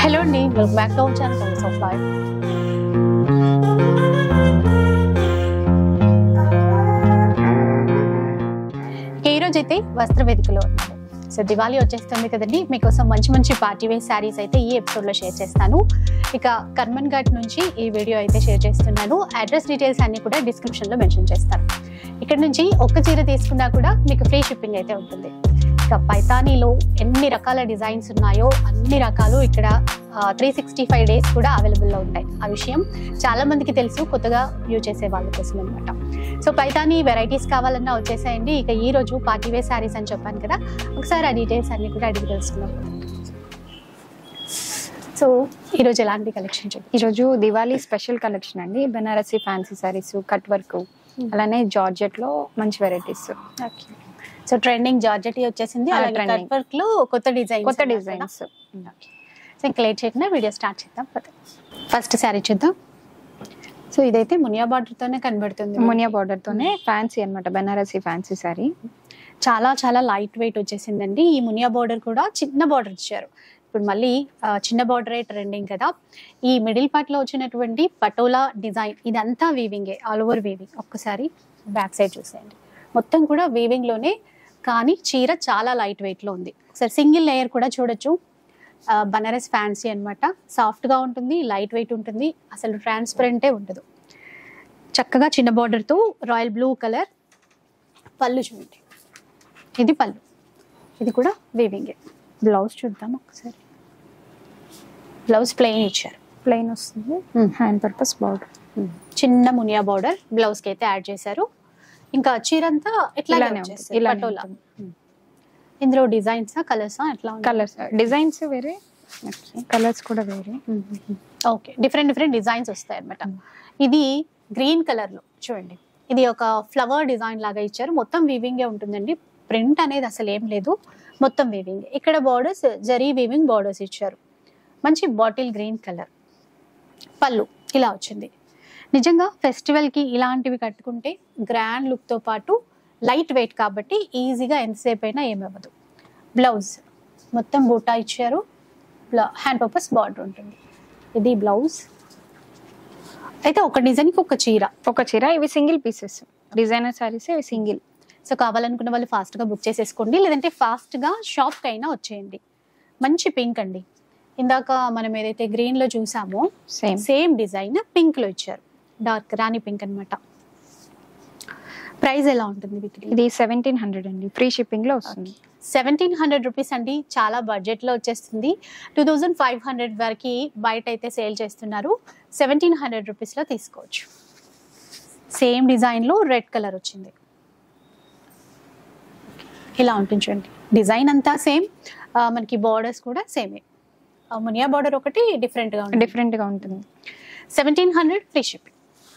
Hello అండి welcome back to our channel colours of life ఈ రోజు అయితే వస్త్ర వేదికలో ఉన్నాను సో దివాళీ వచ్చేస్తుంది కదండి మీకోసం మంచి మంచి పార్టీ వేర్ శారీస్ అయితే ఈ ఎపిసోడ్ లో షేర్ చేస్తాను ఇక కర్మన్ ఘాట్ నుంచి ఈ వీడియో అయితే షేర్ చేస్తున్నాను అడ్రస్ డీటెయిల్స్ అన్ని కూడా డిస్క్రిప్షన్ లో మెన్షన్ చేస్తాను ఇక్కడ నుంచి ఒక్క చీర తీసుకున్నా కూడా మీకు ఫ్రీ షిప్పింగ్ అయితే ఉంటుంది ఇక పైతానీలో ఎన్ని రకాల డిజైన్స్ ఉన్నాయో అన్ని రకాలు ఇక్కడ త్రీ సిక్స్టీ ఫైవ్ డేస్ కూడా అవైలబుల్లో ఉంటాయి ఆ విషయం చాలా మందికి తెలుసు కొత్తగా యూజ్ చేసే వాళ్ళ కోసం అనమాట సో పైతానీ వెరైటీస్ కావాలన్నా వచ్చేసాయండి ఇక ఈ రోజు పార్టీ వేర్ శారీస్ అని చెప్పాను కదా ఒకసారి ఆ డీటెయిల్స్ అన్ని కూడా అడిగి తెలుసుకున్నాం సో ఈరోజు ఎలాంటి కలెక్షన్ చెప్పి ఈరోజు దివాళీ స్పెషల్ కలెక్షన్ అండి Banarasi fancy saris cut work అలానే జార్జెట్ లో మంచి వెరైటీస్ సో ట్రెండింగ్ జార్జెట్ వచ్చేసింది ఆ, అలాగే trending. కట్ వర్క్ లో కొత్త డిజైన్ కొత్త డిజైన్స్ సో ఇంకా లేట్ చేయకుండా వీడియో స్టార్ట్ చేద్దాం ఫస్ట్ శారీ చూద్దాం సో ఇదైతే మునియా బార్డర్ తోనే కనబడుతుంది మునియా బార్డర్ తోనే ఫ్యాన్సీ అన్నమాట బెనారసీ ఫ్యాన్సీ సారీ చాలా చాలా లైట్ వెయిట్ వచ్చేసిందండి ఈ మునియా బార్డర్ కూడా చిన్న బార్డర్ ఇచ్చారు ఇప్పుడు మళ్ళీ ఆ, చిన్న బార్డరే ట్రెండింగ్ కదా ఈ మిడిల్ పార్ట్ లో వచ్చినటువంటి పటోలా డిజైన్ ఇదంతా వీవింగే ఆల్ ఓవర్ వీవింగ్ ఒక్కసారి బ్యాక్ సైడ్ చూసేయండి మొత్తం కూడా వీవింగ్ లోనే కానీ చీర చాలా లైట్ వెయిట్ లో ఉంది ఒకసారి సింగిల్ లేయర్ కూడా చూడొచ్చు ఆ, బనారస్ ఫ్యాన్సీ అనమాట సాఫ్ట్ గా ఉంటుంది లైట్ వెయిట్ ఉంటుంది అసలు ట్రాన్స్పరెంటే ఉండదు చక్కగా చిన్న border తో రాయల్ బ్లూ కలర్ పళ్ళు చూడండి ఇది పళ్ళు ఇది కూడా వీవింగే బ్లౌజ్ చూద్దాం ఒకసారి బ్లౌజ్ ప్లెయిన్ ఇచ్చారు ప్లెయిన్ వస్తుంది హ్యాండ్ పర్పస్ బార్డర్ చిన్న మునియా బార్డర్ బ్లౌజ్ కి అయితే యాడ్ చేశారు ఇంకా చీరంతా ఇట్లానే ఇలానే ఉంటుంది, వచ్చేస్తుంది, ఇలానే పటోలా ఉంటుంది. ఇందులో డిజైన్స్ కలర్స్ ఎట్లా కలర్స్ డిజైన్స్ వేరే కలర్స్ కూడా వేరే ఓకే డిఫరెంట్ డిఫరెంట్ డిజైన్స్ వస్తాయి అనమాట ఇది గ్రీన్ కలర్ లో చూడండి ఇది ఒక ఫ్లవర్ డిజైన్ లాగా ఇచ్చారు మొత్తం వీవింగే ఉంటుందండి ప్రింట్ అనేది అసలు ఏం లేదు మొత్తం వీవింగ్ ఇక్కడ బార్డర్స్ జరీ వీవింగ్ బార్డర్స్ ఇచ్చారు మంచి బాటిల్ గ్రీన్ కలర్ పళ్ళు ఇలా వచ్చింది నిజంగా ఫెస్టివల్ కి ఇలాంటివి కట్టుకుంటే గ్రాండ్ లుక్ తో పాటు లైట్ వెయిట్ కాబట్టి ఈజీగా ఎంతసేపు అయినా ఏమవ్వదు బ్లౌజ్ మొత్తం బూటా ఇచ్చారు హ్యాండ్ పర్పస్ బార్డర్ ఉంటుంది ఇది బ్లౌజ్ అయితే ఒక డిజైన్కి ఒక చీర ఒక చీర ఇవి సింగిల్ పీసెస్ డిజైనర్ సారీస్ ఇవి సింగిల్ సో కావాలనుకున్న వాళ్ళు ఫాస్ట్గా బుక్ చేసేసుకోండి లేదంటే ఫాస్ట్గా షాప్కి అయినా వచ్చేయండి మంచి పింక్ అండి ఇందాక మనం ఏదైతే గ్రీన్లో చూసామో సేమ్ సేమ్ డిజైన్ పింక్లో ఇచ్చారు డార్క్ రాణి పింక్ అన్నమాట ప్రైస్ ఎలా ఉంటుంది వీటికి ఇది సెవెంటీన్ హండ్రెడ్ అండి ఫ్రీ షిప్పింగ్ లో వస్తుంది సెవెంటీన్ హండ్రెడ్ రూపీస్ అండి చాలా బడ్జెట్లో వచ్చేస్తుంది టూ థౌజండ్ ఫైవ్ హండ్రెడ్ వరకు బయట అయితే సేల్ చేస్తున్నారు సెవెంటీన్ హండ్రెడ్ రూపీస్లో తీసుకోవచ్చు సేమ్ డిజైన్లో రెడ్ కలర్ వచ్చింది ఇలా ఉంటుంది చూడండి డిజైన్ అంతా సేమ్ మనకి బార్డర్స్ కూడా సేమే మునియా బార్డర్ ఒకటి డిఫరెంట్గా ఉంటుంది డిఫరెంట్ గా ఉంటుంది సెవెంటీన్ హండ్రెడ్ ఫ్రీ షిప్పింగ్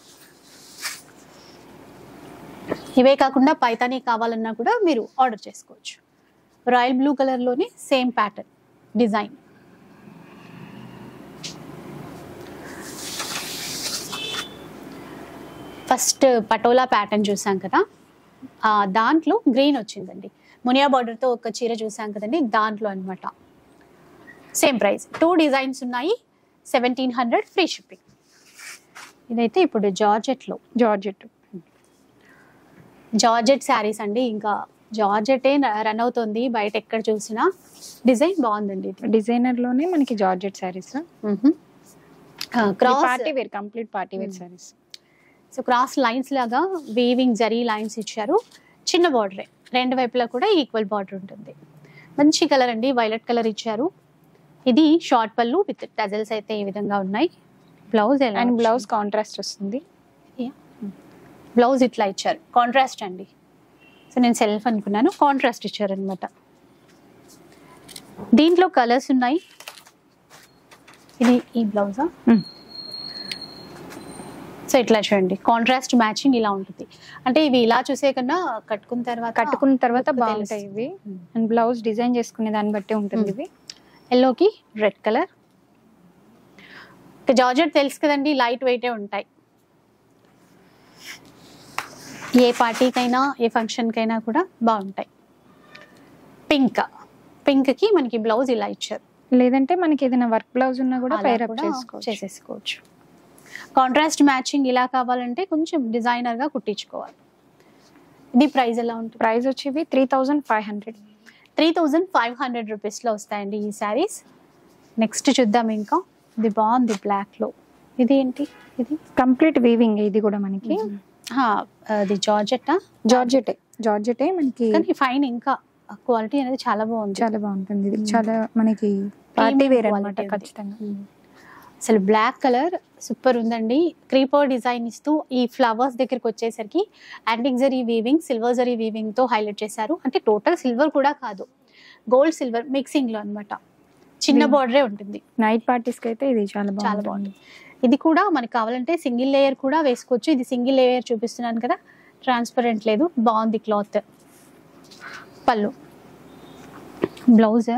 ఇవే కాకుండా పైతానీ కావాలన్నా కూడా మీరు ఆర్డర్ చేసుకోవచ్చు రాయల్ బ్లూ కలర్లోనే same pattern design first patola pattern చూసాం కదా ఆ, దాంట్లో గ్రీన్ వచ్చిందండి మునియా బార్డర్తో ఒక చీర చూసాం కదండి దాంట్లో అన్నమాట సేమ్ ప్రైస్ టూ డిజైన్స్ ఉన్నాయి సెవెంటీన్ హండ్రెడ్ ఫ్రీ షిప్పింగ్ ఇదైతే ఇప్పుడు జార్జెట్లో జార్జెట్ జార్జెట్ శారీస్ అండి ఇంకా జార్జెటే రన్ అవుతుంది బయట ఎక్కడ చూసినా డిజైన్ బాగుందండి ఇది డిజైనర్ లోనే మనకి georgette saris cross party wear complete party wear saris so cross lines లాగా వీవింగ్ జరీ లైన్స్ ఇచ్చారు చిన్న బార్డరే రెండు వైపులా కూడా ఈక్వల్ బార్డర్ ఉంటుంది మంచి కలర్ అండి వైలెట్ కలర్ ఇచ్చారు ఇది షార్ట్ పళ్ళు విత్ టజల్స్ అయితే ఈ విధంగా ఉన్నాయి బ్లౌజ్ అండ్ బ్లౌజ్ కాంట్రాస్ట్ వస్తుంది బ్లౌజ్ ఇట్లా ఇచ్చారు కాంట్రాస్ట్ అండి సో నేను సెల్ఫ్ అనుకున్నాను కాంట్రాస్ట్ ఇచ్చారు అనమాట దీంట్లో కలర్స్ ఉన్నాయి ఇది ఈ బ్లౌజా Hmm. సో ఇట్లా చూడండి కాంట్రాస్ట్ మ్యాచింగ్ ఇలా ఉంటుంది అంటే ఇవి ఇలా చూసే కన్నా కట్టుకున్న తర్వాత కట్టుకున్న తర్వాత look బాగుంటాయి తెలుస్తుంది. ఇవి అండ్ బ్లౌజ్ డిజైన్ చేసుకునే దాన్ని బట్టి ఉంటుంది ఇవి ఎల్లోకి రెడ్ కలర్ జార్జెట్ తెలుసు కదండి లైట్ వెయిటే ఉంటాయి ఏ పార్టీకైనా ఏ ఫంక్షన్కైనా కూడా బాగుంటాయి పింక్ పింక్కి మనకి బ్లౌజ్ ఇలా ఇచ్చారు లేదంటే మనకి ఏదైనా వర్క్ బ్లౌజ్ ఉన్నా కూడా అలా పైర్ అప్ కూడా చేసుకోవచ్చు చేసేసుకోవచ్చు కాంట్రాస్ట్ మ్యాచింగ్ ఇలా కావాలంటే కొంచెం డిజైనర్ గా కుట్టించుకోవాలి ఇది ప్రైస్ ఎలా ఉంటుంది ప్రైస్ వచ్చేవి three thousand five hundred three thousand five hundred రూపీస్లో వస్తాయండి ఈ శారీస్ నెక్స్ట్ చూద్దాం ఇంకా ఇది బాగుంది బ్లాక్లో ఇది ఏంటి ఇది కంప్లీట్ వీవింగ్ ఇది కూడా మనకి హా, అది జార్జెట్టా జార్జెటే జార్జెటే మనకి కానీ ఫైన్ ఇంకా క్వాలిటీ అనేది చాలా బాగుంది చాలా బాగుంటుంది ఇది Mm. చాలా మనకి పార్టీ Premium వేర్ quality అనమాట ఉంది. ఖచ్చితంగా మ్మ్. అసలు బ్లాక్ కలర్ సూపర్ ఉందండి క్రీపర్ డిజైన్ ఇస్తూ ఈ ఫ్లవర్స్ దగ్గరికి వచ్చేసరికి antique zari weaving silver zari weaving తో హైలైట్ చేశారు అంటే టోటల్ సిల్వర్ కూడా కాదు గోల్డ్ సిల్వర్ మిక్సింగ్ లో అన్నమాట చిన్న Mm. బార్డరే ఉంటుంది నైట్ పార్టీస్ కి అయితే ఇది చాలా చాలా బాగుంటుంది ఇది కూడా మనకి కావాలంటే సింగిల్ లేయర్ కూడా వేసుకోవచ్చు ఇది సింగిల్ లేయర్ చూపిస్తున్నాను కదా ట్రాన్స్పరెంట్ లేదు బాగుంది క్లాత్ పళ్ళు బ్లౌజ్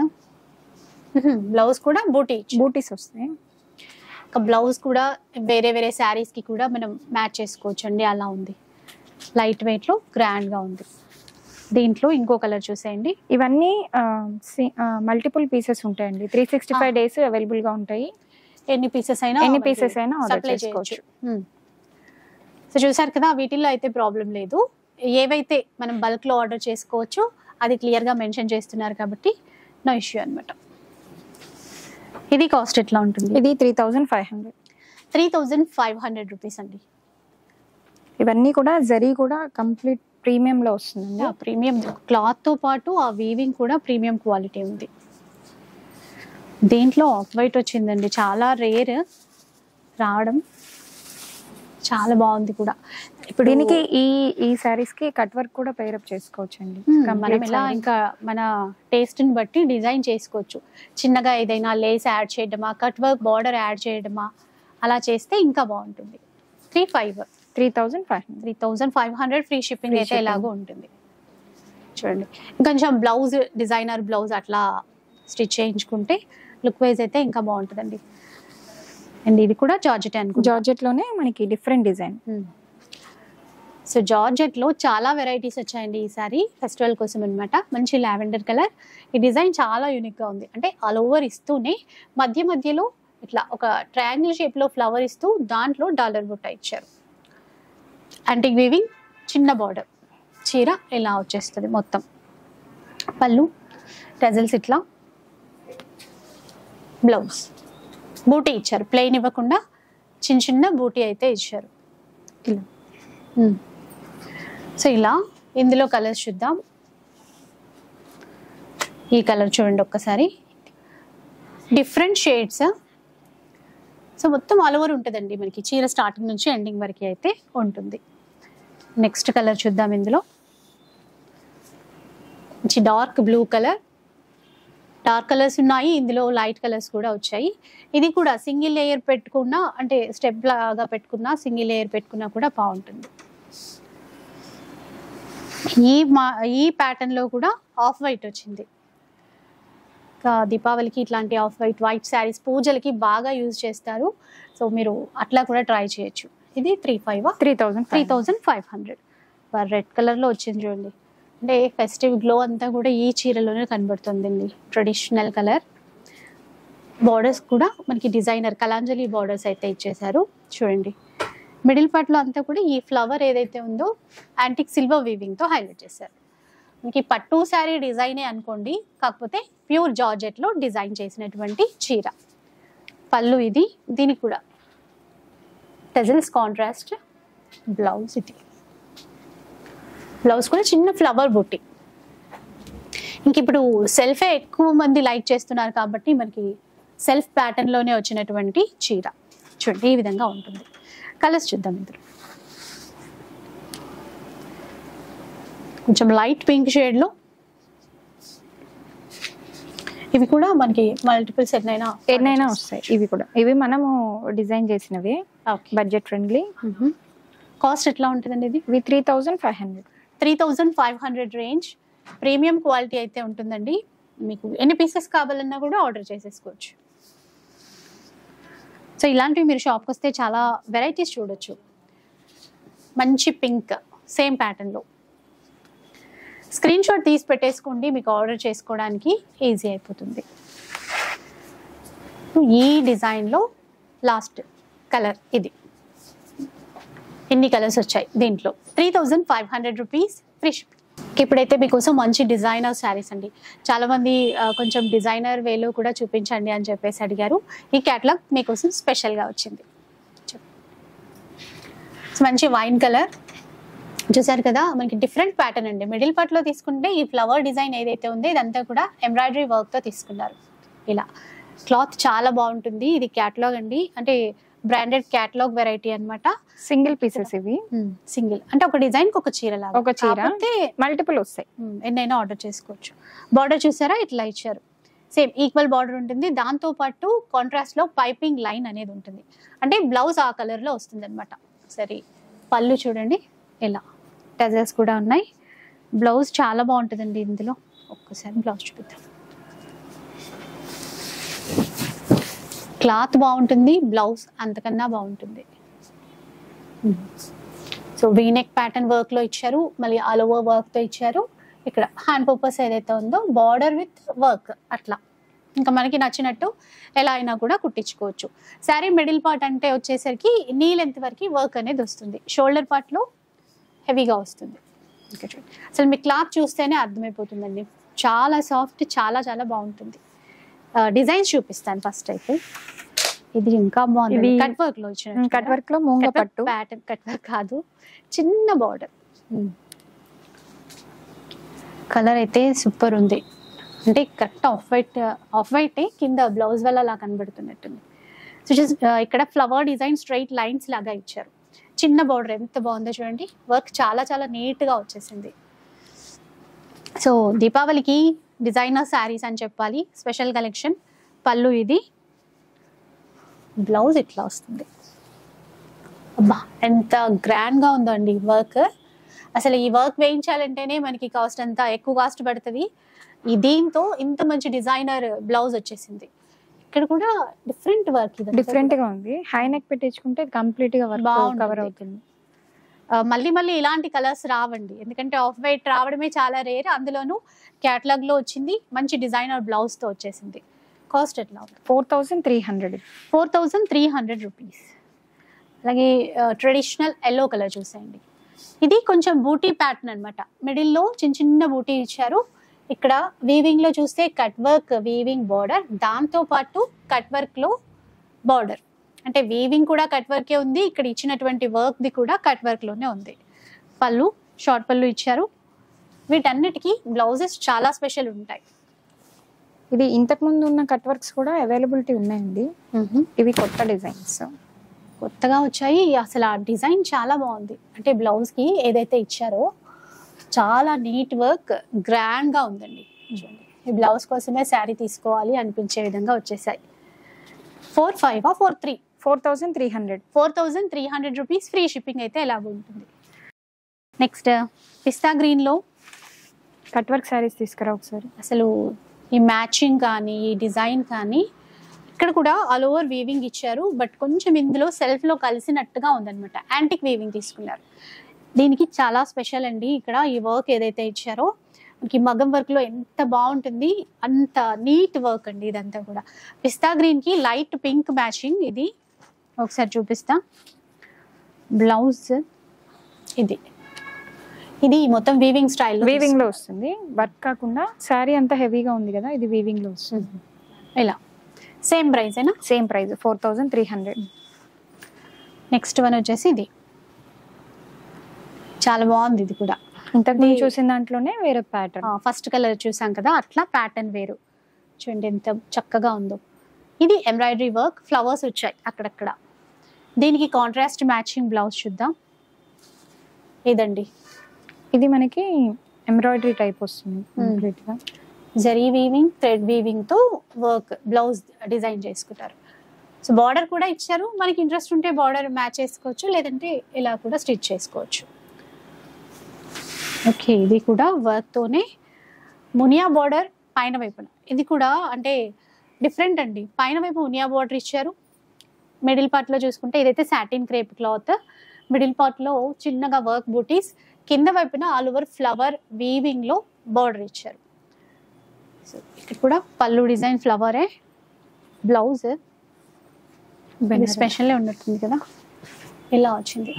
బ్లౌజ్ కూడా బూటీ బూటీస్ వస్తాయి ఒక బ్లౌజ్ కూడా వేరే వేరే శారీస్ కి కూడా మనం మ్యాచ్ చేసుకోవచ్చు అండి అలా ఉంది లైట్ వెయిట్ లో గ్రాండ్ గా ఉంది దీంట్లో ఇంకో కలర్ చూసేయండి ఇవన్నీ మల్టిపుల్ పీసెస్ ఉంటాయండి three sixty five days available గా ఉంటాయి ఎన్ని పీసెస్ అయినా ఎన్ని pieces అయినా order సప్లై చేసుకోవచ్చు. చేసుకోవచ్చు సో చూసారు కదా వీటిల్లో అయితే ప్రాబ్లం లేదు ఏవైతే మనం బల్క్ లో ఆర్డర్ చేసుకోవచ్చు అది క్లియర్ గా మెన్షన్ చేస్తున్నారు కాబట్టి నో ఇష్యూ అన్నమాట ఇది కాస్ట్ ఎట్లా ఉంటుంది ఇది three thousand five hundred three thousand five hundred rupees అండి ఇవన్నీ కూడా జరీ కూడా కంప్లీట్ ప్రీమియం లో వస్తుందండి ప్రీమియం క్లాత్ తో పాటు ఆ వీవింగ్ కూడా ప్రీమియం క్వాలిటీ ఉంది దీంట్లో ఆఫ్ వైట్ వచ్చిందండి చాలా రేర్ రావడం చాలా బాగుంది కూడా ఇప్పుడు దీనికి ఈ ఈ సారీస్ కి కట్ వర్క్ కూడా పేరప్ చేసుకోవచ్చు అండి మ్మ్. మనం ఇలా ఇంకా మన టేస్ట్ ని బట్టి డిజైన్ చేసుకోవచ్చు చిన్నగా ఏదైనా లేస్ యాడ్ చేయడమా కట్ వర్క్ బార్డర్ యాడ్ చేయడమా అలా చేస్తే ఇంకా బాగుంటుంది three five three thousand five hundred three thousand five hundred free shipping Free అయితే shipping. ఎలాగో ఉంటుంది చూడండి ఇంకొంచెం బ్లౌజ్ డిజైనర్ బ్లౌజ్ అట్లా స్టిచ్ చేయించుకుంటే లుక్ వైజ్ అయితే ఇంకా బాగుంటుందండి అండ్ ఇది కూడా జార్జెట్ అనుకుంటా జార్జెట్ లోనే మనకి డిఫరెంట్ డిజైన్ సో జార్జెట్ లో చాలా వెరైటీస్ వచ్చాయండి ఈసారి ఫెస్టివల్ కోసం అన్నమాట మంచి లావెండర్ కలర్ ఈ డిజైన్ చాలా యూనిక్ గా ఉంది అంటే ఆల్ ఓవర్ ఇస్తూనే మధ్య మధ్యలో ఇట్లా ఒక ట్రయాంగిల్ షేప్ లో ఫ్లవర్ ఇస్తూ దాంట్లో డాలర్ బుట్ట ఇచ్చారు యాంటిక్ వీవింగ్ చిన్న బార్డర్ చీర ఇలా వచ్చేస్తుంది మొత్తం పళ్ళు టెజల్స్ ఇట్లా బ్లౌజ్ బూటీ ఇచ్చారు ప్లెయిన్ ఇవ్వకుండా చిన్న చిన్న బూటీ అయితే ఇచ్చారు ఇలా మ్మ్. సో ఇలా ఇందులో కలర్స్ చూద్దాం ఈ కలర్ చూడండి ఒక్కసారి డిఫరెంట్ షేడ్స్ సో మొత్తం ఆల్ ఓవర్ ఉంటుందండి మనకి చీర స్టార్టింగ్ నుంచి ఎండింగ్ వరకు అయితే ఉంటుంది నెక్స్ట్ కలర్ చూద్దాం ఇందులో మంచి dark blue colour dark colours ఉన్నాయి ఇందులో లైట్ కలర్స్ కూడా వచ్చాయి ఇది కూడా సింగిల్ లేయర్ పెట్టుకున్నా అంటే స్టెప్ లాగా పెట్టుకున్నా సింగిల్ లేయర్ పెట్టుకున్నా కూడా బాగుంటుంది ఈ మా ఈ ప్యాటర్న్ లో కూడా ఆఫ్ వైట్ వచ్చింది ఇంకా దీపావళికి ఇట్లాంటి ఆఫ్ వైట్ వైట్ శారీస్ పూజలకి బాగా యూజ్ చేస్తారు సో మీరు అట్లా కూడా ట్రై చేయొచ్చు ఇది three five three thousand three thousand five hundred red కలర్లో వచ్చింది చూడండి అంటే ఫెస్టివ్ గ్లో అంతా కూడా ఈ చీరలోనే కనబడుతుందండి ట్రెడిషనల్ కలర్ బార్డర్స్ కూడా మనకి డిజైనర్ కలాంజలి బార్డర్స్ అయితే ఇచ్చేసారు చూడండి మిడిల్ పార్ట్లో అంతా కూడా ఈ ఫ్లవర్ ఏదైతే ఉందో యాంటిక్ సిల్వర్ వీవింగ్తో హైలైట్ చేశారు మనకి పట్టు శారీ డిజైనే అనుకోండి కాకపోతే ప్యూర్ జార్జెట్లో డిజైన్ చేసినటువంటి చీర పళ్ళు ఇది దీనికి కూడా టెజల్స్ కాంట్రాస్ట్ బ్లౌజ్ ఇది బ్లౌజ్ కూడా చిన్న ఫ్లవర్ బుట్టి ఇంక ఇప్పుడు సెల్ఫే ఎక్కువ మంది లైక్ చేస్తున్నారు కాబట్టి మనకి సెల్ఫ్ ప్యాటర్న్లోనే వచ్చినటువంటి చీర చూడండి ఈ విధంగా ఉంటుంది కలర్స్ చూద్దాం ఇందులో కొంచెం లైట్ పింక్ షేడ్లో ఇవి కూడా మనకి మల్టిపుల్స్ ఎన్నైనా ఎన్నైనా వస్తాయి ఇవి కూడా ఇవి మనము డిజైన్ చేసినవి ఓకే బడ్జెట్ ఫ్రెండ్లీ కాస్ట్ ఎట్లా ఉంటుందండి ఇది ఇవి three thousand five hundred three thousand five hundred range premium quality అయితే ఉంటుందండి మీకు ఎన్ని పీసెస్ కావాలన్నా కూడా ఆర్డర్ చేసేసుకోవచ్చు సో ఇలాంటివి మీరు షాప్కి వస్తే చాలా వెరైటీస్ చూడొచ్చు మంచి పింక్ సేమ్ ప్యాటర్న్లో స్క్రీన్ షాట్ తీసి పెట్టేసుకోండి మీకు ఆర్డర్ చేసుకోవడానికి ఈజీ అయిపోతుంది ఈ డిజైన్లో లాస్ట్ కలర్ ఇది ఎన్ని కలర్స్ వచ్చాయి దీంట్లో three thousand five hundred rupees free shipping ఇప్పుడైతే మీకోసం మంచి డిజైనర్ శారీస్ అండి చాలా మంది ఆ, కొంచెం డిజైనర్ వేలో కూడా చూపించండి అని చెప్పేసి అడిగారు ఈ క్యాటలాగ్ మీకోసం స్పెషల్గా వచ్చింది చూడండి. సో మంచి వైన్ కలర్ చూసారు కదా మనకి డిఫరెంట్ ప్యాటర్న్ అండి మిడిల్ పార్ట్ లో తీసుకుంటే ఈ ఫ్లవర్ డిజైన్ ఏదైతే ఉందో ఇదంతా కూడా ఎంబ్రాయిడరీ వర్క్ తో తీసుకున్నారు ఇలా క్లాత్ చాలా బాగుంటుంది ఇది క్యాటలాగ్ అండి అంటే బ్రాండెడ్ క్యాటలాగ్ వెరైటీ అన్నమాట సింగిల్ పీసెస్ ఇవి సింగిల్ అంటే ఒక డిజైన్ కి ఒక చీర లాగా ఒక చీర. కాకపోతే మల్టిపుల్ వస్తాయి ఉమ్, ఎన్నైనా ఆర్డర్ చేసుకోవచ్చు బార్డర్ చూసారా ఇట్లా ఇచ్చారు సేమ్ ఈక్వల్ బార్డర్ ఉంటుంది దాంతో పాటు కాంట్రాస్ట్ లో పైపింగ్ లైన్ అనేది ఉంటుంది అంటే బ్లౌజ్ ఆ కలర్ లో వస్తుంది అనమాట సరే పళ్ళు చూడండి ఇలా టజల్స్ కూడా ఉన్నాయి బ్లౌజ్ చాలా బాగుంటుందండి ఇందులో ఒక్కసారి బ్లౌజ్ చూపిద్దాం క్లాత్ బాగుంటుంది బ్లౌజ్ అంతకన్నా బాగుంటుంది సో వీనెక్ ప్యాటర్న్ వర్క్ లో ఇచ్చారు మళ్ళీ ఆల్ ఓవర్ వర్క్ తో ఇచ్చారు ఇక్కడ హ్యాండ్ పర్పస్ ఏదైతే ఉందో బార్డర్ విత్ వర్క్ అట్లా ఇంకా మనకి నచ్చినట్టు ఎలా అయినా కూడా కుట్టించుకోవచ్చు శారీ మిడిల్ పార్ట్ అంటే వచ్చేసరికి నీ లెంత్ వరకు వర్క్ అనేది వస్తుంది షోల్డర్ పార్ట్ లో హెవీగా వస్తుంది ఇంకా చూడండి అసలు మీ క్లాత్ చూస్తేనే అర్థమైపోతుందండి చాలా సాఫ్ట్ చాలా చాలా బాగుంటుంది డిజైన్స్ చూపిస్తాను ఫస్ట్ అయితే ఇది ఇంకా బాగుంది ఇది- కట్ వర్క్ లో ఇచ్చిన కట్ వర్క్ లో మూంగ పట్టు ప్యాటర్న్ కట్ వర్క్ కాదు చిన్న బార్డర్ కలర్ అయితే సూపర్ ఉంది అంటే correct off white off white కింద బ్లౌజ్ వల్ల అలా కనబడుతున్నట్టుంది సో జస్ట్ ఇక్కడ ఫ్లవర్ డిజైన్ స్ట్రైట్ లైన్స్ లాగా ఇచ్చారు చిన్న బార్డర్ ఎంత బాగుందో చూడండి వర్క్ చాలా చాలా నీట్ గా వచ్చేసింది సో దీపావళికి డిజైనర్ శారీస్ అని చెప్పాలి స్పెషల్ కలెక్షన్ పళ్ళు ఇది బ్లౌజ్ ఇట్లా వస్తుంది అబ్బా ఎంత గ్రాండ్ గా ఉందండి వర్క్ అసలు ఈ వర్క్ వేయించాలంటేనే మనకి కాస్ట్ అంతా ఎక్కువ కాస్ట్ పడుతుంది ఈ దీంతో ఇంత మంచి డిజైనర్ బ్లౌజ్ వచ్చేసింది ఇక్కడ కూడా డిఫరెంట్ వర్క్ ఇది డిఫరెంట్ గా ఉంది హై నెక్ పెట్టించుకుంటే కంప్లీట్ గా వర్క్ బాగుంటుంది. కవర్ అవుతుంది ఆ, మళ్ళీ మళ్ళీ ఇలాంటి కలర్స్ రావండి ఎందుకంటే ఆఫ్ వైట్ రావడమే చాలా రేర్ అందులోనూ క్యాటలాగ్ లో వచ్చింది మంచి డిజైనర్ బ్లౌజ్ తో వచ్చేసింది కాస్ట్ ఎట్లా ఉంది four thousand three hundred four thousand three hundred rupees అలాగే ట్రెడిషనల్ ఎల్లో కలర్ చూసేయండి ఇది కొంచెం బూటీ ప్యాటర్న్ అనమాట మిడిల్లో చిన్న చిన్న బూటీ ఇచ్చారు ఇక్కడ వీవింగ్ లో చూస్తే కట్ వర్క్ వీవింగ్ బార్డర్ దాంతో పాటు కట్ వర్క్ లో బార్డర్ అంటే వీవింగ్ కూడా కట్ వర్కే ఉంది ఇక్కడ ఇచ్చినటువంటి వర్క్ ది కూడా కట్ వర్క్ లోనే ఉంది పళ్ళు షార్ట్ పళ్ళు ఇచ్చారు వీటన్నిటికీ బ్లౌజెస్ చాలా స్పెషల్ ఉంటాయి ఇది ఇంతకు ముందు ఉన్న కట్ వర్క్స్ కూడా అవైలబిలిటీ ఉన్నాయండి ఇవి కొత్త డిజైన్స్ కొత్తగా వచ్చాయి అసలు ఆ డిజైన్ చాలా బాగుంది అంటే బ్లౌజ్ కి ఏదైతే ఇచ్చారో చాలా నీట్ వర్క్ గ్రాండ్ గా ఉందండి చూడండి ఈ బ్లౌజ్ కోసమే శారీ తీసుకోవాలి అనిపించే విధంగా వచ్చేసాయి four five four three four thousand three hundred four thousand three hundred rupees free shipping అయితే ఎలాగ ఉంటుంది నెక్స్ట్ పిస్తా గ్రీన్ లో కట్ వర్క్ శారీస్ తీసుకురా ఒకసారి అసలు ఈ మ్యాచింగ్ కానీ ఈ డిజైన్ కానీ ఇక్కడ కూడా ఆల్ ఓవర్ వీవింగ్ ఇచ్చారు బట్ కొంచెం ఇందులో సెల్ఫ్ లో కలిసినట్టుగా ఉందన్నమాట యాంటిక్ వీవింగ్ తీసుకున్నారు దీనికి చాలా స్పెషల్ అండి ఇక్కడ ఈ వర్క్ ఏదైతే ఇచ్చారో మనకి మగం వర్క్ లో ఎంత బాగుంటుంది అంత నీట్ వర్క్ అండి ఇదంతా కూడా పిస్తా గ్రీన్ కి లైట్ పింక్ మ్యాచింగ్ ఇది ఒకసారి చూపిస్తా బ్లౌజ్ ఇది ఇది మొత్తం వీవింగ్ స్టైల్ వీవింగ్ లో వస్తుంది వర్క్ కాకుండా శారీ అంతా హెవీగా ఉంది కదా ఇది వీవింగ్ లో వస్తుంది ఇలా సేమ్ ప్రైస్ ఏనా same price four thousand three hundred next one వచ్చేసి ఇది చాలా బాగుంది ఇది కూడా ఇంతకు ముందు ఇది- చూసిన దాంట్లోనే వేరే ప్యాటర్న్ ఫస్ట్ కలర్ చూసాం కదా అట్లా ప్యాటర్న్ వేరు చూడండి ఎంత చక్కగా ఉందో ఇది ఎంబ్రాయిడరీ వర్క్ ఫ్లవర్స్ వచ్చాయి అక్కడక్కడ దీనికి కాంట్రాస్ట్ మ్యాచింగ్ బ్లౌజ్ చూద్దాం ఇదండి ఇది మనకి ఎంబ్రాయిడరీ టైప్ వస్తుంది కంప్లీట్ గా జరీ వీవింగ్ థ్రెడ్ వీవింగ్ తో వర్క్ బ్లౌజ్ డిజైన్ చేసుకుంటారు సో బార్డర్ కూడా ఇచ్చారు మనకి ఇంట్రెస్ట్ ఉంటే బార్డర్ మ్యాచ్ చేసుకోవచ్చు లేదంటే ఇలా కూడా స్టిచ్ చేసుకోవచ్చు ఓకే ఇది కూడా వర్క్ తోనే మునియా బార్డర్ పైన వైపున ఇది కూడా అంటే డిఫరెంట్ అండి పైన వైపు మునియా బార్డర్ ఇచ్చారు మిడిల్ పార్ట్ లో చూసుకుంటే ఇదైతే satin crepe cloth middle part లో చిన్నగా వర్క్ బూటీస్ కింద వైపున ఆల్ ఓవర్ ఫ్లవర్ వీవింగ్ లో బార్డర్ ఇచ్చారు సో ఇక్కడ కూడా పళ్ళు డిజైన్ ఫ్లవరే బ్లౌజ్ ఇది స్పెషల్ ఉన్నట్టుంది కదా ఇలా వచ్చింది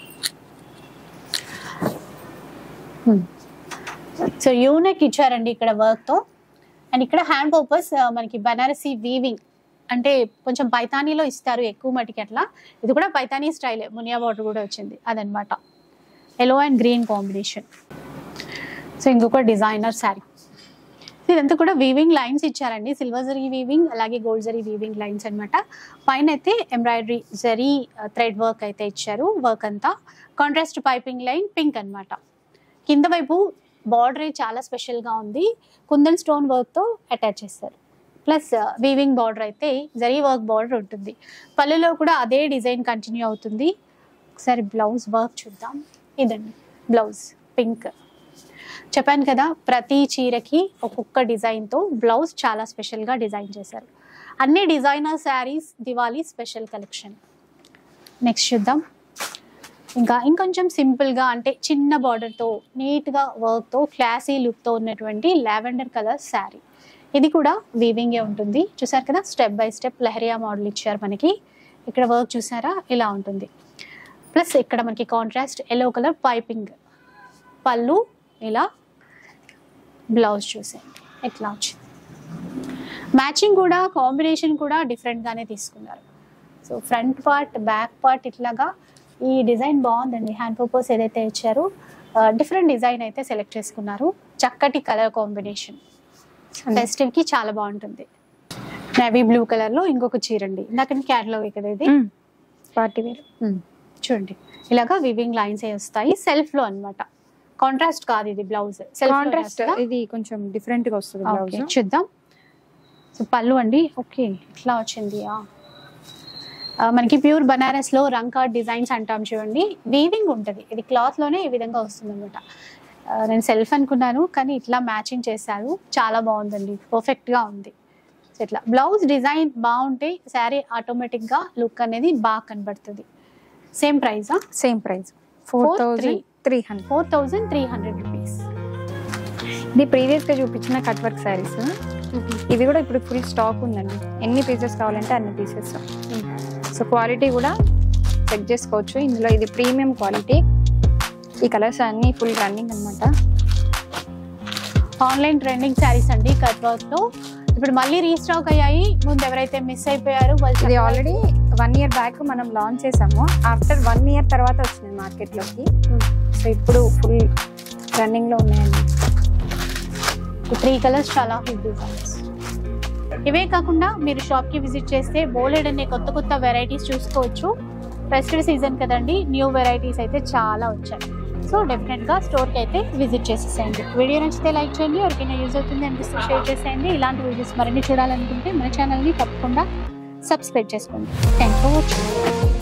సో యూనెక్ ఇచ్చారండి ఇక్కడ వర్క్ తో అండ్ ఇక్కడ హ్యాండ్ పర్పస్ మనకి బనారసి వీవింగ్ అంటే కొంచెం పైతానీలో ఇస్తారు ఎక్కువ మటుకి అట్లా ఇది కూడా పైతానీ స్టైల్ మునియా బార్డర్ కూడా వచ్చింది అదనమాట yellow and green combination so ఇంకొక డిజైనర్ శారీ ఇదంతా కూడా వీవింగ్ లైన్స్ ఇచ్చారండి సిల్వర్ జరీ వీవింగ్ అలాగే గోల్డ్ జరీ వీవింగ్ లైన్స్ అన్నమాట పైన అయితే ఎంబ్రాయిడరీ జరీ థ్రెడ్ వర్క్ అయితే ఇచ్చారు వర్క్ అంతా కాంట్రాస్ట్ పైపింగ్ లైన్ పింక్ అన్నమాట కింద వైపు బార్డర్ చాలా స్పెషల్గా ఉంది కుందన్ స్టోన్ వర్క్తో అటాచ్ చేస్తారు ప్లస్ వీవింగ్ బార్డర్ అయితే జరీ వర్క్ బార్డర్ ఉంటుంది పళ్ళులో కూడా అదే డిజైన్ కంటిన్యూ అవుతుంది ఒకసారి బ్లౌజ్ వర్క్ చూద్దాం ఇదండి బ్లౌజ్ పింక్ చెప్పాను కదా ప్రతి చీరకి ఒక్కొక్క డిజైన్తో బ్లౌజ్ చాలా స్పెషల్గా డిజైన్ చేశారు అన్ని designer saris Diwali special collection next చూద్దాం ఇంకా ఇంకొంచెం సింపుల్గా అంటే చిన్న బార్డర్తో నీట్గా వర్క్తో క్లాసీ లుక్తో ఉన్నటువంటి లావెండర్ కలర్ శారీ ఇది కూడా వీవింగే ఉంటుంది చూసారు కదా step by step leheriya model ఇచ్చారు మనకి ఇక్కడ వర్క్ చూసారా ఇలా ఉంటుంది ప్లస్ ఇక్కడ మనకి కాంట్రాస్ట్ ఎల్లో కలర్ పైపింగ్ పళ్ళు ఇలా బ్లౌజ్ చూసేయండి ఎట్లా వచ్చింది మ్యాచింగ్ కూడా కాంబినేషన్ కూడా డిఫరెంట్గానే తీసుకున్నారు so front part back part ఇట్లాగా ఈ డిజైన్ బాగుందండి హ్యాండ్ పర్పస్ ఏదైతే ఇచ్చారో డిఫరెంట్ డిజైన్ అయితే సెలెక్ట్ చేసుకున్నారు చక్కటి కలర్ కాంబినేషన్ ఫెస్టివ్ కి చాలా బాగుంటుంది నేవీ బ్లూ కలర్ లో ఇంకొక చీర అండి ఇందాక క్యాట్లాగ్ కదా ఇది పార్టీ వేర్ చూడండి ఇలాగా వివింగ్ లైన్స్ వస్తాయి సెల్ఫ్ లో అన్నమాట కాంట్రాస్ట్ కాదు ఇది బ్లౌజ్ కాంట్రాస్ట్ ఇది కొంచెం డిఫరెంట్ గా వస్తుంది బ్లౌజ్ చూద్దాం సో పళ్ళు అండి ఓకే ఇట్లా వచ్చింది ఆ. ఆ, మనకి ప్యూర్ బనారస్ లో రంకా డిజైన్స్ అంటాం చూడండి వీవింగ్ ఉంటుంది ఇది క్లాత్ లోనే ఈ విధంగా వస్తుంది అనమాట నేను సెల్ఫ్ అనుకున్నాను కానీ ఇట్లా మ్యాచింగ్ చేశారు చాలా బాగుందండి పర్ఫెక్ట్ గా ఉంది సో ఇట్లా బ్లౌజ్ డిజైన్ బాగుంటే శారీ ఆటోమేటిక్ గా లుక్ అనేది బాగా కనబడుతుంది సేమ్ ప్రైజా same price four Four, thousand three. Three hundred four thousand three hundred rupees ఇది ప్రీవియస్ గా చూపించిన కట్ వర్క్ శారీస్ ఇవి కూడా ఇప్పుడు ఫుల్ స్టాక్ ఉందండి ఎన్ని పీసెస్ కావాలంటే అన్ని పీసెస్ సో క్వాలిటీ కూడా చెక్ చేసుకోవచ్చు ఇందులో ఇది ప్రీమియం క్వాలిటీ ఈ కలర్స్ అన్ని ఫుల్ రన్నింగ్ అన్నమాట ఆన్లైన్ ట్రెండింగ్ శారీస్ అండి కట్ వర్క్ లో ఇప్పుడు మళ్ళీ రీస్టాక్ అయ్యాయి ముందు ఎవరైతే మిస్ అయిపోయారో వాళ్ళు ఇది ఆల్రెడీ వన్ ఇయర్ బ్యాక్ మనం లాంచ్ చేసాము ఆఫ్టర్ వన్ ఇయర్ తర్వాత వచ్చింది మార్కెట్లోకి సో ఇప్పుడు ఫుల్ రన్నింగ్ లో ఉన్నాయండి త్రీ కలర్స్ చాలా హిట్ డిజైన్స్ ఇవే కాకుండా మీరు షాప్ కి విజిట్ చేస్తే బోలెడ్ అనే కొత్త కొత్త వెరైటీస్ చూసుకోవచ్చు ఫెస్టివ్ సీజన్ కదండి న్యూ వెరైటీస్ అయితే చాలా వచ్చాయి సో డెఫినెట్ గా స్టోర్ కి అయితే విజిట్ చేసేసేయండి వీడియో నచ్చితే లైక్ చేయండి ఎవరికైనా యూజ్ అవుతుంది అనిపిస్తే షేర్ చేసేయండి ఇలాంటి వీడియోస్ మరిన్ని చూడాలనుకుంటే మన ఛానల్ని తప్పకుండా సబ్స్క్రైబ్ చేసుకోండి థ్యాంక్ ఫర్ వాచింగ్